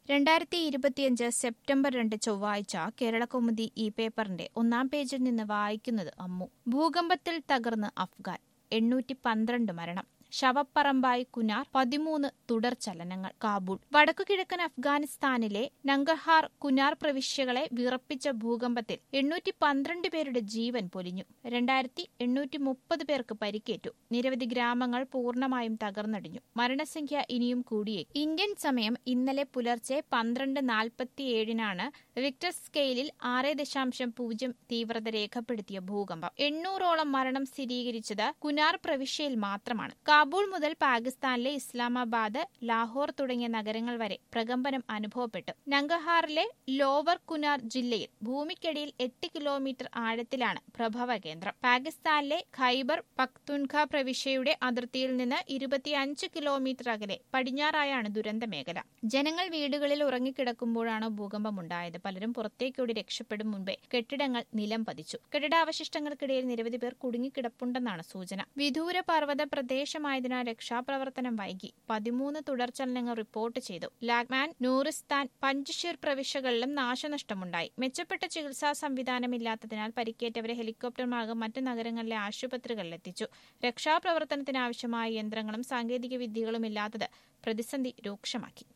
രണ്ടായിരത്തി ഇരുപത്തിയഞ്ച് സെപ്റ്റംബർ രണ്ട് ചൊവ്വാഴ്ച കേരളകൗമുദി ഈ പേപ്പറിന്റെ ഒന്നാം പേജിൽ നിന്ന് വായിക്കുന്നത് അമ്മു ഭൂകമ്പത്തിൽ തകർന്ന് അഫ്ഗാൻ എണ്ണൂറ്റി പന്ത്രണ്ട് മരണം ശവപ്പറമ്പായി കുനാർ പതിമൂന്ന് തുടർ ചലനങ്ങൾ കാബൂൾ വടക്കുകിഴക്കൻ അഫ്ഗാനിസ്ഥാനിലെ നങ്കഹാർ കുനാർ പ്രവിശ്യകളെ വിറപ്പിച്ച ഭൂകമ്പത്തിൽ എണ്ണൂറ്റി പന്ത്രണ്ട് പേരുടെ ജീവൻ പൊലിഞ്ഞു രണ്ടായിരത്തി എണ്ണൂറ്റി മുപ്പത് പേർക്ക് പരിക്കേറ്റു നിരവധി ഗ്രാമങ്ങൾ പൂർണ്ണമായും തകർന്നടിഞ്ഞു മരണസംഖ്യ ഇനിയും കൂടിയേ ഇന്ത്യൻ സമയം ഇന്നലെ പുലർച്ചെ പന്ത്രണ്ട് നാൽപ്പത്തിയേഴിനാണ് റിക്ടർ സ്കെയിലിൽ ആറ് ദശാംശം പൂജ്യം തീവ്രത രേഖപ്പെടുത്തിയ ഭൂകമ്പം എണ്ണൂറോളം മരണം സ്ഥിരീകരിച്ചത് കുനാർ പ്രവിശ്യയിൽ മാത്രമാണ് കാബൂൾ മുതൽ പാകിസ്ഥാനിലെ ഇസ്ലാമാബാദ് ലാഹോർ തുടങ്ങിയ നഗരങ്ങൾ വരെ പ്രകമ്പനം അനുഭവപ്പെട്ടു നങ്കഹാറിലെ ലോവർ കുനാർ ജില്ലയിൽ ഭൂമിക്കടിയിൽ എട്ട് കിലോമീറ്റർ ആഴത്തിലാണ് പ്രഭവ കേന്ദ്രം പാകിസ്ഥാനിലെ ഖൈബർ പക്തുൻഖ പ്രവിശ്യയുടെ അതിർത്തിയിൽ നിന്ന് ഇരുപത്തിയഞ്ച് കിലോമീറ്റർ അകലെ പടിഞ്ഞാറായാണ് ദുരന്ത മേഖല ജനങ്ങൾ വീടുകളിൽ ഉറങ്ങിക്കിടക്കുമ്പോഴാണ് ഭൂകമ്പമുണ്ടായത് പലരും പുറത്തേക്കോടി രക്ഷപ്പെടും മുൻപേ കെട്ടിടങ്ങൾ നിലം പതിച്ചു കെട്ടിടാവശിഷ്ടങ്ങൾക്കിടയിൽ നിരവധി പേർ കുടുങ്ങിക്കിടപ്പുണ്ടെന്നാണ് സൂചന വിദൂര പർവ്വത പ്രദേശമായതിനാൽ രക്ഷാപ്രവർത്തനം വൈകി പതിമൂന്ന് തുടർചലനങ്ങൾ റിപ്പോർട്ട് ചെയ്തു ലാഗ്മാൻ നൂറിസ്ഥാൻ പഞ്ചഷിർ പ്രവിശ്യകളിലും നാശനഷ്ടമുണ്ടായി മെച്ചപ്പെട്ട ചികിത്സാ സംവിധാനമില്ലാത്തതിനാൽ പരിക്കേറ്റവരെ ഹെലികോപ്റ്റർ മാർഗം മറ്റ് നഗരങ്ങളിലെ ആശുപത്രികളിൽ എത്തിച്ചു രക്ഷാപ്രവർത്തനത്തിനാവശ്യമായ യന്ത്രങ്ങളും സാങ്കേതിക വിദ്യകളും ഇല്ലാത്തത് പ്രതിസന്ധി രൂക്ഷമാക്കി